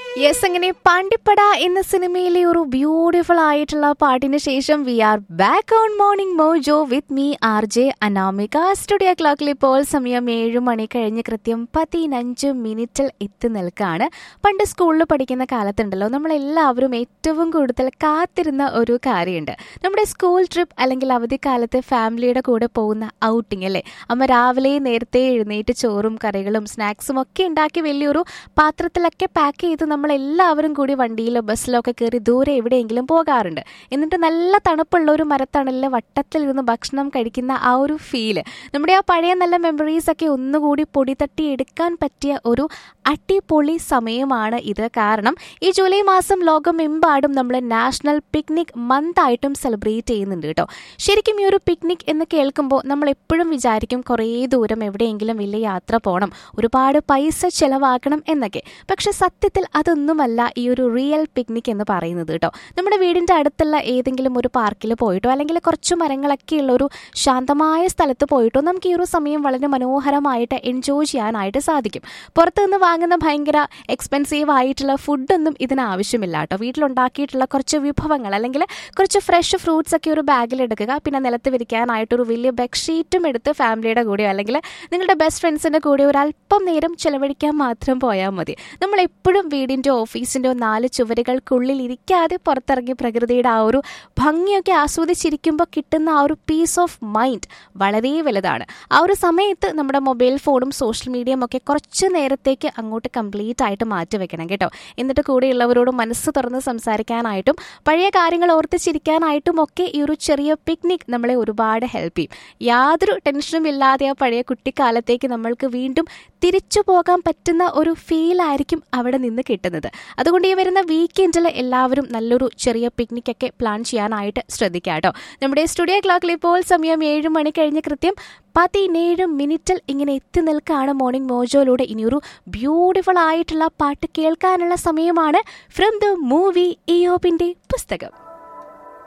yes അങ്ങനെ പാണ്ടിപ്പട എന്ന സിനിമയിലെ ഒരു ബ്യൂട്ടിഫുൾ ആയിട്ടുള്ള പാട്ടിന് ശേഷം we are back on morning mojo with me R J Anamika studio ക്ലോക്കിൽ ഇപ്പോൾ സമയം ഏഴ് മണി കഴിഞ്ഞ് കൃത്യം പതിനഞ്ച് മിനിറ്റിൽ എത്തി നിൽക്കുകയാണ് പണ്ട് സ്കൂളിൽ പഠിക്കുന്ന കാലത്തുണ്ടല്ലോ നമ്മളെല്ലാവരും ഏറ്റവും കൂടുതൽ കാത്തിരുന്ന ഒരു കാര്യമുണ്ട് നമ്മുടെ സ്കൂൾ ട്രിപ്പ് അല്ലെങ്കിൽ അവധിക്കാലത്ത് ഫാമിലിയുടെ കൂടെ പോകുന്ന ഔട്ടിംഗ് അല്ലേ അമ്മ രാവിലെ നേരത്തെ എഴുന്നേറ്റ് ചോറും കറികളും സ്നാക്സും ഒക്കെ ഉണ്ടാക്കി വലിയൊരു പാത്രത്തിലൊക്കെ പാക്ക് ചെയ്ത് നമ്മൾ എല്ലാവരും കൂടി വണ്ടിയിലോ ബസ്സിലോ ഒക്കെ കയറി ദൂരെ എവിടെയെങ്കിലും പോകാറുണ്ട് എന്നിട്ട് നല്ല തണുപ്പുള്ള ഒരു മരത്തണലിൽ വട്ടത്തിലിരുന്ന് ഭക്ഷണം കഴിക്കുന്ന ആ ഒരു ഫീല് നമ്മുടെ ആ പഴയ നല്ല മെമ്മറീസ് ഒക്കെ ഒന്നുകൂടി പൊടി തട്ടി എടുക്കാൻ പറ്റിയ ഒരു അടിപൊളി സമയമാണ് ഇത് കാരണം ഈ ജൂലൈ മാസം ലോകമെമ്പാടും നമ്മൾ നാഷണൽ പിക്നിക് മന്ത് ആയിട്ടും സെലിബ്രേറ്റ് ചെയ്യുന്നുണ്ട് കേട്ടോ ശരിക്കും ഈ ഒരു പിക്നിക് എന്ന് കേൾക്കുമ്പോൾ നമ്മൾ എപ്പോഴും വിചാരിക്കും കുറേ ദൂരം എവിടെയെങ്കിലും വലിയ യാത്ര പോകണം ഒരുപാട് പൈസ ചെലവാക്കണം എന്നൊക്കെ പക്ഷെ സത്യത്തിൽ അതൊന്നുമല്ല ഈ ഒരു റിയൽ പിക്നിക് എന്ന് പറയുന്നത് കേട്ടോ നമ്മുടെ വീടിൻ്റെ അടുത്തുള്ള ഏതെങ്കിലും ഒരു പാർക്കിൽ പോയിട്ടോ അല്ലെങ്കിൽ കുറച്ച് മരങ്ങളൊക്കെ ഉള്ള ഒരു ശാന്തമായ സ്ഥലത്ത് പോയിട്ടോ നമുക്ക് ഈ ഒരു സമയം വളരെ മനോഹരമായിട്ട് എൻജോയ് ചെയ്യാനായിട്ട് സാധിക്കും പുറത്ത് നിന്ന് വാങ്ങുന്ന ഭയങ്കര എക്സ്പെൻസീവ് ആയിട്ടുള്ള ഫുഡൊന്നും ഇതിന് ആവശ്യമില്ല കേട്ടോ വീട്ടിലുണ്ടാക്കിയിട്ടുള്ള കുറച്ച് വിഭവങ്ങൾ അല്ലെങ്കിൽ കുറച്ച് ഫ്രഷ് ഫ്രൂട്ട്സ് ഒക്കെ ഒരു ബാഗിൽ എടുക്കുക പിന്നെ നിലത്ത് വിരിക്കാനായിട്ടൊരു വലിയ ബെഡ്ഷീറ്റും എടുത്ത് ഫാമിലിയുടെ കൂടെയോ അല്ലെങ്കിൽ നിങ്ങളുടെ ബെസ്റ്റ് ഫ്രണ്ട്സിൻ്റെ കൂടെ ഒരു അല്പം നേരം ചിലവഴിക്കാൻ മാത്രം പോയാൽ മതി നമ്മൾ എപ്പോഴും വീടിൻ്റെ ഓഫീസിൻ്റെ നാല് ചുവരുകൾക്കുള്ളിൽ ഇരിക്കാതെ പുറത്തിറങ്ങി പ്രകൃതിയുടെ ആ ഒരു ഭംഗിയൊക്കെ ആസ്വദിച്ചിരിക്കുമ്പോൾ കിട്ടുന്ന ആ ഒരു പീസ് ഓഫ് മൈൻഡ് വളരെ വലുതാണ് ആ ഒരു സമയത്ത് നമ്മുടെ മൊബൈൽ ഫോണും സോഷ്യൽ മീഡിയയും ഒക്കെ കുറച്ച് നേരത്തേക്ക് അങ്ങോട്ട് കംപ്ലീറ്റ് ആയിട്ട് മാറ്റി വെക്കണം കേട്ടോ എന്നിട്ട് കൂടെയുള്ളവരോട് മനസ്സ് തുറന്ന് സംസാരിക്കാനായിട്ടും പഴയ കാര്യങ്ങൾ ഓർത്ത് ചിരിക്കാനായിട്ടും ഒക്കെ ഈ ഒരു ചെറിയ പിക്നിക് നമ്മളെ ഒരുപാട് ഹെൽപ്പ് ചെയ്യും യാതൊരു ടെൻഷനും ഇല്ലാതെ ആ പഴയ കുട്ടിക്കാലത്തേക്ക് നമ്മൾക്ക് വീണ്ടും തിരിച്ചു പോകാൻ പറ്റുന്ന ഒരു ഫീൽ ആയിരിക്കും അവിടെ നിന്ന് കിട്ടുന്നത് അതുകൊണ്ട് ഈ വരുന്ന വീക്കെൻഡിൽ എല്ലാവരും നല്ലൊരു ചെറിയ പിക്നിക് ഒക്കെ പ്ലാൻ ചെയ്യാനായിട്ട് ശ്രദ്ധിക്കുക കേട്ടോ നമ്മുടെ സ്റ്റുഡിയോ ക്ലോക്കിൽ ഇപ്പോൾ സമയം ഏഴ് മണി കഴിഞ്ഞ് കൃത്യം പതിനേഴ് മിനിറ്റിൽ ഇങ്ങനെ എത്തി നിൽക്കുകയാണ് മോർണിംഗ് മോജോയിലൂടെ ഇനിയൊരു ബ്യൂട്ടിഫുൾ ആയിട്ടുള്ള പാട്ട് കേൾക്കാനുള്ള സമയമാണ് ഫ്രം ദ മൂവി ഇയോബിന്റെ പുസ്തകം